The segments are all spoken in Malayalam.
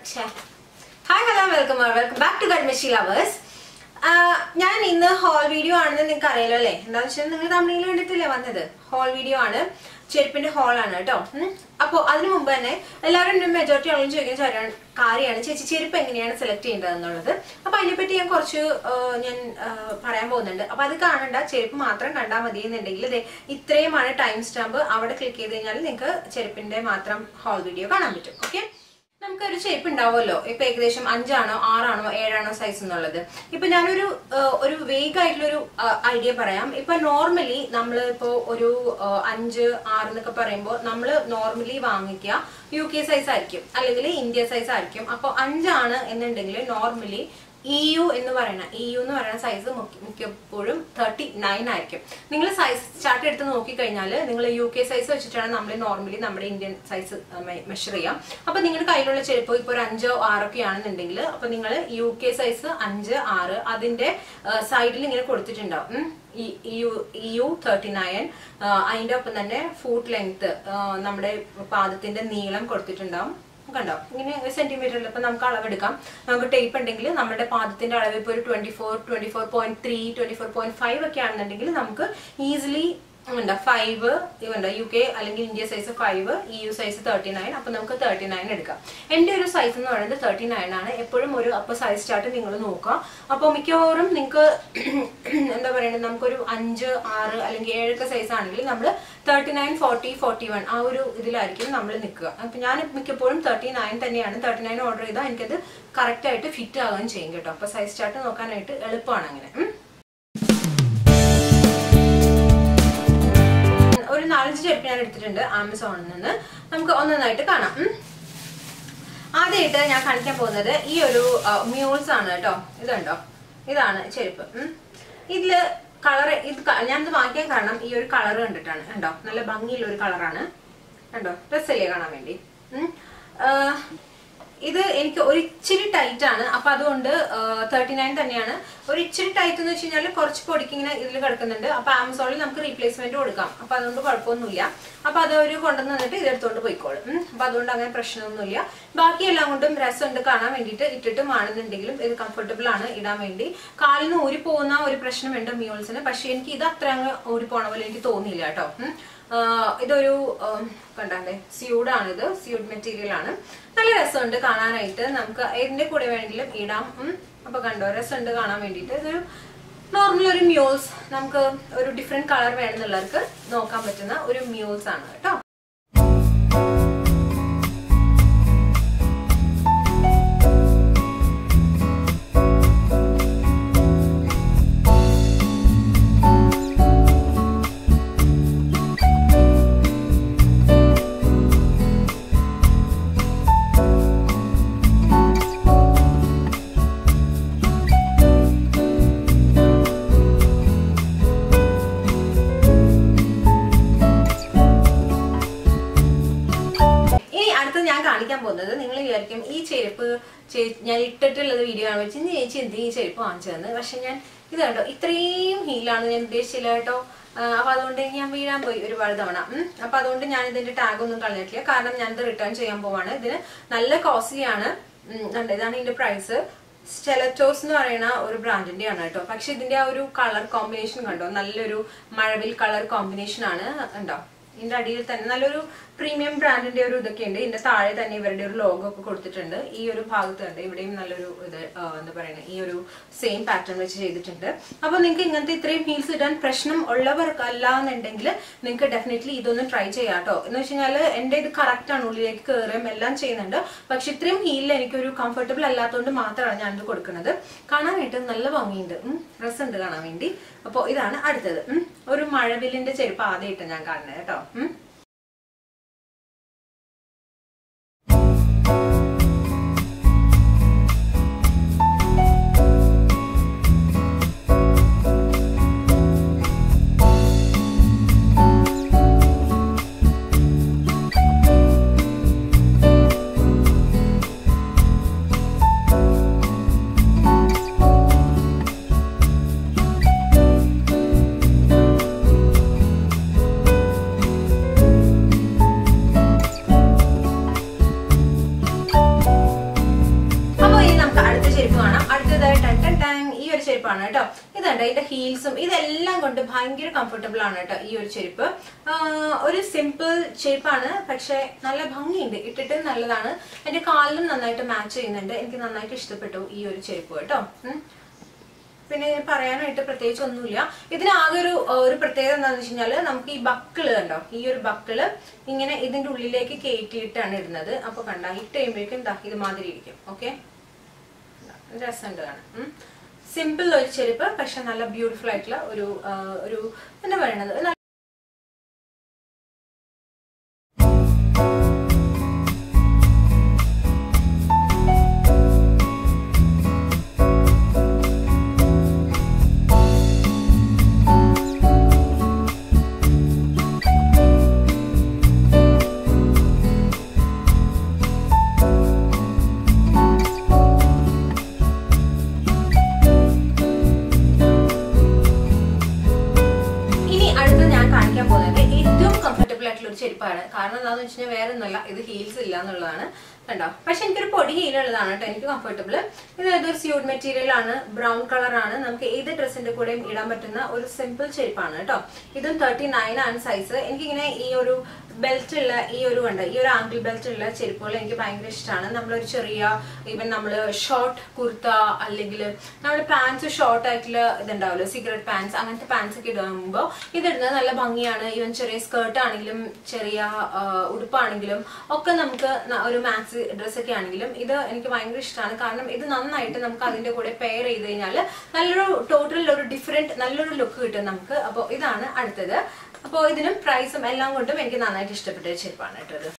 Hi hello welcome welcome back to ഗഡ്മിഷി ലവേഴ്സ് ഞാൻ ഇന്ന് ഹോൾ വീഡിയോ ആണെന്ന് നിങ്ങൾക്ക് അറിയാലോ അല്ലേ എന്താണെന്ന് വെച്ചാൽ നിങ്ങൾ തമിഴിൽ കണ്ടിട്ടില്ലേ വന്നത് ഹോൾ വീഡിയോ ആണ് ചെരുപ്പിന്റെ ഹോൾ ആണ് കേട്ടോ അപ്പോൾ അതിനു മുമ്പ് തന്നെ എല്ലാവരും മെജോറിറ്റി ആളുകളും ചോദിക്കുന്ന ചോദിക്കാൻ കാര്യമാണ് ചേച്ചി ചെരുപ്പ് എങ്ങനെയാണ് സെലക്ട് ചെയ്യേണ്ടത് എന്നുള്ളത് അപ്പൊ അതിനെപ്പറ്റി ഞാൻ കുറച്ച് ആ, ഞാൻ ആ, പറയാൻ പോകുന്നുണ്ട് അപ്പൊ അത് കാണണ്ട ചെരുപ്പ് മാത്രം കണ്ടാൽ മതി എന്നുണ്ടെങ്കിൽ ദേ ഇത്രയുമാണ് ടൈം സ്റ്റാമ്പ് അവിടെ ക്ലിക്ക് ചെയ്ത് കഴിഞ്ഞാൽ നിങ്ങൾക്ക് ചെരുപ്പിന്റെ മാത്രം ഹോൾ വീഡിയോ കാണാൻ പറ്റും ഓക്കെ നമുക്കൊരു ഷേപ്പ് ഉണ്ടാവുമല്ലോ ഇപ്പൊ ഏകദേശം അഞ്ചാണോ ആറാണോ ഏഴാണോ സൈസ് എന്നുള്ളത് ഇപ്പൊ ഞാനൊരു ആ, ഒരു വേഗ് ആയിട്ടുള്ളൊരു ഐഡിയ പറയാം ഇപ്പൊ നോർമലി നമ്മൾ ഇപ്പോ ഒരു ആ, അഞ്ച് ആറ് എന്നൊക്കെ പറയുമ്പോൾ നമ്മൾ നോർമലി വാങ്ങിക്കുക യു കെ സൈസ് ആയിരിക്കും അല്ലെങ്കിൽ ഇന്ത്യ സൈസ് ആയിരിക്കും അപ്പോൾ അഞ്ചാണ് എന്നുണ്ടെങ്കിൽ നോർമലി ഇ യു എന്ന് പറയുന്ന ഇ യു എന്ന് പറയുന്ന സൈസ് മിക്കപ്പോഴും തേർട്ടി നയൻ ആയിരിക്കും നിങ്ങൾ സൈസ് ചാർട്ട് എടുത്ത് നോക്കിക്കഴിഞ്ഞാൽ നിങ്ങൾ യു കെ സൈസ് വെച്ചിട്ടാണ് നമ്മൾ നോർമലി നമ്മുടെ ഇന്ത്യൻ സൈസ് മെഷർ ചെയ്യാം അപ്പൊ നിങ്ങളുടെ കയ്യിലുള്ള ചെരുപ്പ് ഇപ്പോൾ ഒരു അഞ്ചോ ആറൊക്കെ ആണെന്നുണ്ടെങ്കിൽ അപ്പൊ നിങ്ങൾ യു കെ സൈസ് അഞ്ച് ആറ് അതിന്റെ സൈഡിൽ ഇങ്ങനെ കൊടുത്തിട്ടുണ്ടാവും ഉം. ഈ ഇ യു തേർട്ടി നയൻ അതിന്റെ ഒപ്പം തന്നെ ഫൂട്ട് ലെങ്ത് നമ്മുടെ പാദത്തിന്റെ നീളം കൊടുത്തിട്ടുണ്ടാവും കണ്ടോ ഇങ്ങനെ സെന്റിമീറ്ററിൽ ഇപ്പൊ നമുക്ക് അളവെടുക്കാം നമുക്ക് ടേപ്പ് ഉണ്ടെങ്കിൽ നമ്മുടെ പാദത്തിന്റെ അളവ് ഇപ്പോൾ ഒരു twenty four twenty four point three twenty four point five ഒക്കെ ആണെന്നുണ്ടെങ്കിൽ നമുക്ക് ഈസിലി എന്താ ഫൈവ് ഇതുണ്ട് യു കെ അല്ലെങ്കിൽ India size five E U size thirty nine അപ്പൊ നമുക്ക് തേർട്ടി നയൻ എടുക്കാം എന്റെ ഒരു സൈസ് എന്ന് പറയുന്നത് തേർട്ടി നയൻ ആണ് എപ്പോഴും ഒരു അപ്പൊ സൈസ് ചാർട്ട് നിങ്ങൾ നോക്കുക അപ്പോൾ മിക്കവാറും നിങ്ങൾക്ക് എന്താ പറയുന്നത് നമുക്കൊരു അഞ്ച് ആറ് അല്ലെങ്കിൽ ഏഴൊക്കെ സൈസ് ആണെങ്കിൽ നമ്മൾ thirty nine forty forty one ആ ഒരു ഇതിലായിരിക്കും നമ്മൾ നിൽക്കുക അപ്പൊ ഞാൻ മിക്കപ്പോഴും തേർട്ടി നയൻ തന്നെയാണ് തേർട്ടി നയൻ ഓർഡർ ചെയ്താൽ എനിക്കത് കറക്റ്റ് ആയിട്ട് ഫിറ്റ് ആവുകയും ചെയ്യും കേട്ടോ അപ്പൊ സൈസ് ചാർട്ട് നോക്കാനായിട്ട് എളുപ്പമാണ് അങ്ങനെ ഉം. ഒരു നാലഞ്ച് ചെരുപ്പ് ഞാൻ എടുത്തിട്ടുണ്ട് ആമസോണിൽ നിന്ന് നമുക്ക് ഒന്നൊന്നായിട്ട് കാണാം ഉം. ആദ്യമായിട്ട് ഞാൻ കാണിക്കാൻ പോകുന്നത് ഈ ഒരു മ്യൂൾസ് ആണ് കേട്ടോ ഇതുണ്ടോ ഇതാണ് ചെരുപ്പ് ഉം. ഇതില് കളർ ഇത് ക- ഞാനിത് വാങ്ങിക്കാൻ കാരണം ഈ ഒരു കളർ കണ്ടിട്ടാണ് കണ്ടോ നല്ല ഭംഗിയുള്ള ഒരു കളറാണ് കണ്ടോ ഡ്രസ്സല്ലേ കാണാൻ വേണ്ടി ഉം. ആ, ഇത് എനിക്ക് ഒരു ഇച്ചിരി ടൈറ്റ് ആണ് അപ്പൊ അതുകൊണ്ട് തേർട്ടി നയൻ തന്നെയാണ് ഒരു ഇച്ചിരി ടൈറ്റ് എന്ന് വെച്ച് കഴിഞ്ഞാൽ കുറച്ച് പൊടിക്ക് ഇങ്ങനെ ഇതിൽ കിടക്കുന്നുണ്ട് അപ്പൊ ആമസോണിൽ നമുക്ക് റീപ്ലേസ്മെന്റ് കൊടുക്കാം അപ്പൊ അതുകൊണ്ട് കുഴപ്പമൊന്നുമില്ല അപ്പൊ അത് ഒരു കൊണ്ടുവന്ന് വന്നിട്ട് ഇതെടുത്തോണ്ട് പോയിക്കോളും ഉം. അപ്പൊ അതുകൊണ്ട് അങ്ങനെ പ്രശ്നമൊന്നുമില്ല ബാക്കി എല്ലാം കൊണ്ടും രസമുണ്ട് കാണാൻ വേണ്ടിയിട്ട് ഇട്ടിട്ടും ആണെന്നുണ്ടെങ്കിലും ഇത് കംഫർട്ടബിൾ ആണ് ഇടാൻ വേണ്ടി കാലിൽ നിന്ന് ഊരി പോകുന്ന ഒരു പ്രശ്നമുണ്ട് മ്യൂൾസിന് പക്ഷെ എനിക്ക് ഇത് അത്ര അങ്ങ് ഊരി പോണ പോലെ എനിക്ക് തോന്നിയില്ല കേട്ടോ ഉം. ആഹ് ഇതൊരു കണ്ടാണ്ടേ സ്യൂഡാണിത് സ്യൂഡ് മെറ്റീരിയൽ ആണ് നല്ല രസമുണ്ട് കാണാനായിട്ട് നമുക്ക് ഇതിന്റെ കൂടെ വേണമെങ്കിലും ഇടാം ഉം. അപ്പൊ കണ്ടോ രസമുണ്ട് കാണാൻ വേണ്ടിയിട്ട് ഇതൊരു നോർമൽ ഒരു മ്യൂൾസ് നമുക്ക് ഒരു ഡിഫറെന്റ് കളർ വേണമെന്നുള്ളവർക്ക് നോക്കാൻ പറ്റുന്ന ഒരു മ്യൂൾസ് ആണ് കേട്ടോ ഇനി അടുത്ത് ഞാൻ കാണിക്കാൻ പോകുന്നത് നിങ്ങൾ വിചാരിക്കും ഈ ചെരുപ്പ് ചേ- ഞാൻ ഇട്ടിട്ടുള്ളത് വീഡിയോ ആണ് വെച്ച് ചേച്ചി എന്തിനാ ഈ ചെരുപ്പ് വാങ്ങിച്ചതെന്ന് പക്ഷെ ഞാൻ ഇത് കണ്ടോ ഇത്രയും ഹീലാണ് ഞാൻ ഉദ്ദേശിച്ചില്ല കേട്ടോ ആ, അപ്പൊ അതുകൊണ്ട് ഞാൻ വീഴാൻ പോയി ഒരുപാട് തവണ ഉം. അപ്പൊ അതുകൊണ്ട് ഞാൻ ഇതിന്റെ ടാഗ് ഒന്നും കളഞ്ഞിട്ടില്ല കാരണം ഞാൻ ഇത് റിട്ടേൺ ചെയ്യാൻ പോവാണ് ഇതിന് നല്ല കോസ്റ്റ്ലി ആണ് ഉം, കണ്ടോ, ഇതാണ് ഇതിന്റെ പ്രൈസ് സ്റ്റെലറ്റോസ് എന്ന് പറയുന്ന ഒരു ബ്രാൻഡിന്റെ ആണ് കേട്ടോ പക്ഷെ ഇതിന്റെ ആ ഒരു കളർ കോമ്പിനേഷൻ കണ്ടോ നല്ലൊരു മഴവിൽ കളർ കോമ്പിനേഷൻ ആണ് ഉണ്ടോ ഇതിന്റെ അടിയിൽ തന്നെ നല്ലൊരു പ്രീമിയം ബ്രാൻഡിന്റെ ഒരു ഇതൊക്കെ ഉണ്ട് ഇതിന്റെ താഴെ തന്നെ ഇവരുടെ ഒരു ലോഗോ ഒക്കെ കൊടുത്തിട്ടുണ്ട് ഈ ഒരു ഭാഗത്ത് ഉണ്ട് ഇവിടെയും നല്ലൊരു ഇത് ആ, എന്താ പറയുന്നത് ഈ ഒരു സെയിം പാറ്റേൺ വെച്ച് ചെയ്തിട്ടുണ്ട് അപ്പൊ നിങ്ങൾക്ക് ഇങ്ങനത്തെ ഇത്രയും ഹീൽസ് ഇടാൻ പ്രശ്നം ഉള്ളവർക്കല്ല എന്നുണ്ടെങ്കിൽ നിങ്ങൾക്ക് ഡെഫിനറ്റ്ലി ഇതൊന്ന് ട്രൈ ചെയ്യാം കേട്ടോ എന്ന് വെച്ച് കഴിഞ്ഞാൽ എന്റെ ഇത് കറക്റ്റ് ആണ് ഉള്ളിലേക്ക് കയറുകയും എല്ലാം ചെയ്യുന്നുണ്ട് പക്ഷെ ഇത്രയും ഹീലിൽ എനിക്കൊരു കംഫർട്ടബിൾ അല്ലാത്തതുകൊണ്ട് മാത്രമാണ് ഞാനിത് കൊടുക്കുന്നത് കാണാനായിട്ട് നല്ല ഭംഗിയുണ്ട് രസമുണ്ട് കാണാൻ വേണ്ടി അപ്പോൾ ഇതാണ് അടുത്തത് ഉം. ഒരു മഴവില്ലിന്റെ ചെരുപ്പ് ആദ്യമായിട്ട് ഞാൻ കാണുന്നത് കേട്ടോ ഉം. ചെരുപ്പാണ് കേട്ടോ ഇതുണ്ട് ഇതിന്റെ ഹീൽസും ഇതെല്ലാം കൊണ്ട് ഭയങ്കര കംഫർട്ടബിൾ ആണ് കേട്ടോ ഈ ഒരു ചെരുപ്പ് ആ, ഒരു സിമ്പിൾ ചെരുപ്പാണ് പക്ഷെ നല്ല ഭംഗിയുണ്ട് ഇട്ടിട്ട് നല്ലതാണ് എന്റെ കാലിലും നന്നായിട്ട് മാച്ച് ചെയ്യുന്നുണ്ട് എനിക്ക് നന്നായിട്ട് ഇഷ്ടപ്പെട്ടു ഈ ഒരു ചെരുപ്പ് കേട്ടോ ഉം. പിന്നെ പറയാനായിട്ട് പ്രത്യേകിച്ച് ഒന്നുമില്ല ഇതിന് ആകെ ഒരു ഏഹ്, ഒരു പ്രത്യേകത എന്താണെന്ന് വെച്ച് കഴിഞ്ഞാല് നമുക്ക് ഈ ബക്കിള് കണ്ടോ ഈ ഒരു ബക്കിള് ഇങ്ങനെ ഇതിന്റെ ഉള്ളിലേക്ക് കയറ്റിയിട്ടാണ് ഇടുന്നത് അപ്പൊ കണ്ട ഇട്ട് കഴിയുമ്പോഴേക്കും ദാ ഇത് മാതിരി ഇരിക്കും ഓക്കെ രസമുണ്ട് കാണാൻ സിമ്പിൾ ഒരു ചെരുപ്പ് പക്ഷെ നല്ല ബ്യൂട്ടിഫുൾ ആയിട്ടുള്ള ഒരു ഏഹ്, ഒരു എന്താ പറയണത് നല്ല ഇനി അടുത്ത് ഞാൻ കാണിക്കാൻ പോകുന്നത് ഏറ്റവും കംഫർട്ടബിൾ ആയിട്ടുള്ള ഒരു ചെരുപ്പാണ് കാരണം എന്താണെന്ന് വെച്ച് കഴിഞ്ഞാൽ വേറെ ഒന്നുമല്ല ഇത് ഹീൽസ് ഇല്ല എന്നുള്ളതാണ് കണ്ടോ പക്ഷെ എനിക്കൊരു പൊടി ഹീലുള്ളതാണ് കേട്ടോ എനിക്ക് കംഫർട്ടബിൾ ഇത് ഇതൊരു സ്യൂട്ട് മെറ്റീരിയൽ ആണ് ബ്രൗൺ കളർ ആണ് നമുക്ക് ഏത് ഡ്രസ്സിന്റെ കൂടെയും ഇടാൻ പറ്റുന്ന ഒരു സിമ്പിൾ ചെരുപ്പാണ് കേട്ടോ ഇതും തേർട്ടി നയൻ ആണ് സൈസ് എനിക്കിങ്ങനെ ഈ ഒരു ബെൽറ്റ് ഉള്ള ഈ ഒരു ഉണ്ട് ഈ ഒരു ആംഗിൾ ബെൽറ്റ് ഉള്ള ചെരുപ്പുകൾ എനിക്ക് ഭയങ്കര ഇഷ്ടമാണ് നമ്മളൊരു ചെറിയ ഈവൻ നമ്മൾ ഷോർട്ട് കുർത്ത അല്ലെങ്കിൽ നമ്മുടെ പാൻസ് ഷോർട്ട് ആയിട്ടുള്ള ഇതുണ്ടാവുമല്ലോ സിഗരറ്റ് പാൻസ് അങ്ങനത്തെ പാൻസ് ഒക്കെ ഇടുമ്പോൾ ഇതിടുന്നത് നല്ല ഭംഗിയാണ് ഈവൻ ചെറിയ സ്കേർട്ട് ആണെങ്കിലും ചെറിയ ആ, ഉടുപ്പാണെങ്കിലും ഒക്കെ നമുക്ക് ന- ഒരു മാക്സി ഡ്രസ് ഒക്കെ ആണെങ്കിലും ഇത് എനിക്ക് ഭയങ്കര ഇഷ്ടമാണ് കാരണം ഇത് നന്നായിട്ട് നമുക്ക് അതിന്റെ കൂടെ പെയർ ചെയ്ത് കഴിഞ്ഞാൽ നല്ലൊരു ടോട്ടൽ ഒരു ഡിഫറെന്റ് നല്ലൊരു ലുക്ക് കിട്ടും നമുക്ക് അപ്പോൾ ഇതാണ് അടുത്തത് അപ്പോൾ ഇതിനും പ്രൈസും എല്ലാം കൊണ്ടും എനിക്ക് നന്നായിട്ട് ഇഷ്ടപ്പെട്ട ഒരു ചെരുപ്പാണ് കേട്ടോ ഇത്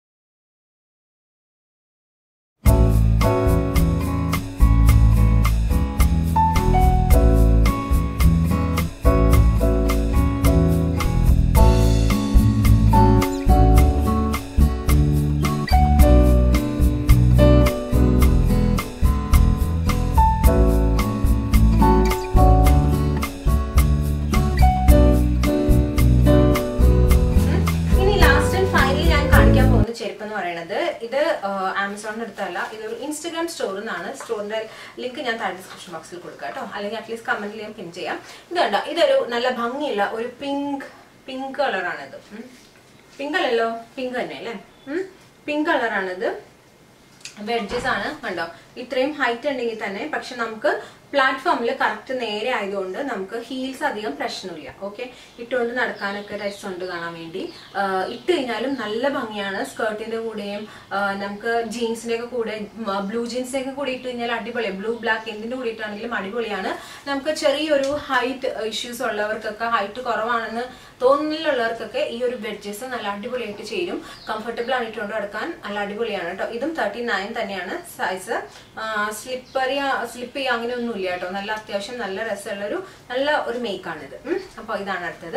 ഉം. ഇനി ലാസ്റ്റ് ആൻഡ് ഫൈനലി ഞാൻ കാണിക്കാൻ പോകുന്ന ചെരുപ്പ് എന്ന് പറയുന്നത് ഇത് ആമസോണിന് അടുത്തല്ല ഇതൊരു ഇൻസ്റ്റഗ്രാം സ്റ്റോറിൽ നിന്നാണ് സ്റ്റോറിന്റെ ലിങ്ക് ഞാൻ താഴെ ഡിസ്ക്രിപ്ഷൻ ബോക്സിൽ കൊടുക്കാം കേട്ടോ അല്ലെങ്കിൽ അറ്റ്ലീസ്റ്റ് കമന്റിൽ ഞാൻ പിൻ ചെയ്യാം ഇത് കണ്ടോ ഇതൊരു നല്ല ഭംഗിയുള്ള ഒരു പിങ്ക് പിങ്ക് കളറാണിത് പിങ്ക് അല്ലല്ലോ പിങ്ക് തന്നെ അല്ലേ പിങ്ക് കളറാണിത് വെഡ്ജസ് ആണ് കണ്ടോ ഇത്രയും ഹൈറ്റ് ഉണ്ടെങ്കിൽ തന്നെ പക്ഷെ നമുക്ക് പ്ലാറ്റ്ഫോമിൽ കറക്റ്റ് നേരെ ആയതുകൊണ്ട് നമുക്ക് ഹീൽസ് അധികം പ്രശ്നമില്ല ഓക്കെ ഇട്ടുകൊണ്ട് നടക്കാനൊക്കെ രസമുണ്ട് കാണാൻ വേണ്ടി ആഹ് ഇട്ട് കഴിഞ്ഞാലും നല്ല ഭംഗിയാണ് സ്കേർട്ടിന്റെ കൂടെയും ആഹ് നമുക്ക് ജീൻസിന്റെ ഒക്കെ കൂടെ ബ്ലൂ ജീൻസിന്റെ ഒക്കെ കൂടെ ഇട്ട് കഴിഞ്ഞാൽ അടിപൊളിയാണ് ബ്ലൂ ബ്ലാക്ക് എന്തിന്റെ കൂടെ ഇട്ടാണെങ്കിലും അടിപൊളിയാണ് നമുക്ക് ചെറിയൊരു ഹൈറ്റ് ഇഷ്യൂസ് ഉള്ളവർക്കൊക്കെ ഹൈറ്റ് കുറവാണെന്ന് തോന്നലുള്ളവർക്കൊക്കെ ഈ ഒരു വെഡ്ജസ് നല്ല അടിപൊളിയായിട്ട് ചേരും കംഫർട്ടബിൾ ആണ് ഇട്ടുകൊണ്ട് നടക്കാൻ നല്ല അടിപൊളിയാണ് കേട്ടോ ഇതും തേർട്ടി നയൻ തന്നെയാണ് സൈസ് സ്ലിപ്പറി സ്ലിപ്പ് ചെയ്യുക അങ്ങനെ ഒന്നുമില്ല കേട്ടോ നല്ല അത്യാവശ്യം നല്ല രസമുള്ള ഒരു നല്ല ഒരു മേക്കാണിത് അപ്പോൾ ഇതാണ് അടുത്തത്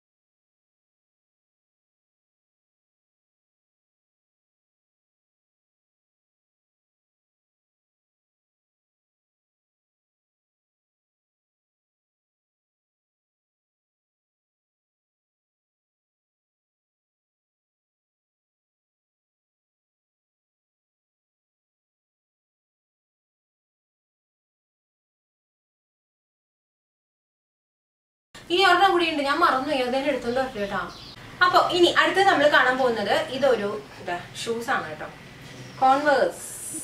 ഇനി ഒരെണ്ണം കൂടി ഉണ്ട് ഞാൻ മറന്നു ഏതെങ്കിലും എടുത്തോണ്ട് വരട്ടെ കേട്ടോ അപ്പൊ ഇനി അടുത്ത് നമ്മൾ കാണാൻ പോകുന്നത് ഇതൊരു ഷൂസ് ആണ് കേട്ടോ കോൺവേഴ്സ്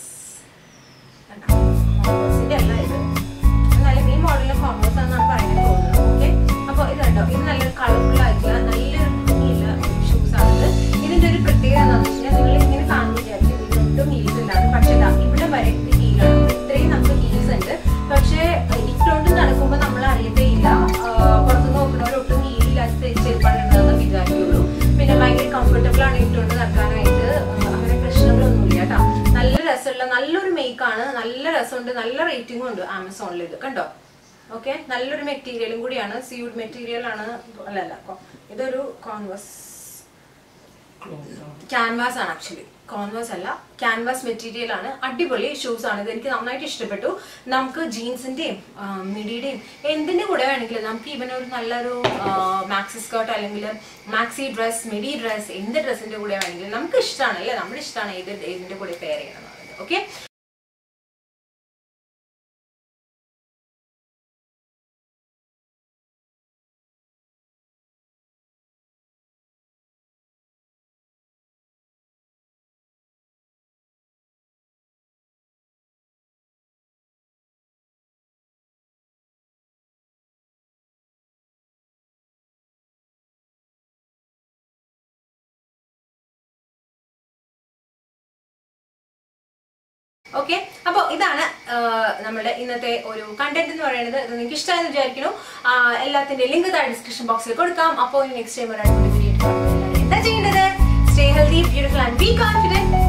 കോൺവേഴ്സിന്റെ അല്ല ഇത് എന്നാലും ഈ മോഡലിലെ കോൺവേഴ്സ് ആണെന്നാണ് പറയുന്നത് തോന്നുന്നത് ഓക്കെ അപ്പൊ ഇത് കണ്ടോ ഇത് നല്ല കളർഫുൾ ആയിട്ടുള്ള നല്ലൊരു ഭംഗിയുള്ള ഷൂസ് ആണിത് ഇതിന്റെ ഒരു പ്രത്യേകത എന്താണെന്ന് വെച്ചാൽ നിങ്ങൾ ഇങ്ങനെ കാണുന്ന വിചാരിക്കും ഇതിനൊട്ടും ഹീൽസ് ഇല്ലാന്ന് പക്ഷെ ദാ ഇവിടെ വരെ ഇത് ഹീലാണ് ഇത്രയും നമുക്ക് ഹീൽസ് ഉണ്ട് പക്ഷേ ഇട്ടുകൊണ്ട് നടക്കുമ്പോൾ നമ്മൾ അറിയത്തേ ഇല്ല പുറത്ത് നോക്കുന്നവരൊട്ടും ഹീലില്ലാത്ത ചെരുപ്പാണ് ഇടുന്നതെന്ന് വിചാരിക്കുള്ളൂ പിന്നെ ഭയങ്കര കംഫർട്ടബിൾ ആണ് ഇട്ടുകൊണ്ട് നടക്കാനായിട്ട് ആ, അങ്ങനെ പ്രശ്നങ്ങളൊന്നുമില്ല കേട്ടോ നല്ല രസമുള്ള നല്ലൊരു മേക്കാണ് നല്ല രസമുണ്ട് നല്ല റേറ്റിംഗും ഉണ്ട് ആമസോണിൽ ഇത് കണ്ടോ ഓക്കെ നല്ലൊരു മെറ്റീരിയലും കൂടിയാണ് സ്യൂഡ് മെറ്റീരിയൽ ആണ് അല്ലല്ല കൊ- ഇതൊരു കോൺവസ് ക്യാൻവാസ് ആണ് ആക്ച്വലി കോൺവേഴ്സ് അല്ല ക്യാൻവാസ് മെറ്റീരിയൽ ആണ് അടിപൊളി ഷൂസ് ആണ് ഇത് എനിക്ക് നന്നായിട്ട് ഇഷ്ടപ്പെട്ടു നമുക്ക് ജീൻസിന്റെയും മിഡിയുടെയും എന്തിന്റെ കൂടെ വേണമെങ്കിലും നമുക്ക് ഇവൻ ഒരു നല്ലൊരു മാക്സി സ്കേർട്ട് അല്ലെങ്കിൽ മാക്സി ഡ്രസ് മിഡി ഡ്രസ് എന്ത് ഡ്രസ്സിന്റെ കൂടെ വേണമെങ്കിലും നമുക്ക് ഇഷ്ടമാണ് അല്ലേ നമ്മുടെ ഇഷ്ടമാണ് ഏത് ഏതിന്റെ കൂടെ പെയർ ചെയ്യണം ഓക്കെ ഓക്കെ അപ്പോൾ ഇതാണ് ആ, നമ്മുടെ ഇന്നത്തെ ഒരു കണ്ടന്റ് എന്ന് പറയുന്നത് ഇത് നിങ്ങൾക്ക് ഇഷ്ടമായെന്ന് വിചാരിക്കുന്നു ആ, എല്ലാത്തിന്റെ ലിങ്ക് താഴെ ഡിസ്ക്രിപ്ഷൻ ബോക്സിൽ കൊടുക്കാം അപ്പോൾ നെക്സ്റ്റ് ടൈം ഒരു അടിപൊളി വീഡിയോ എന്താ ചെയ്യേണ്ടത് stay healthy beautiful and be confident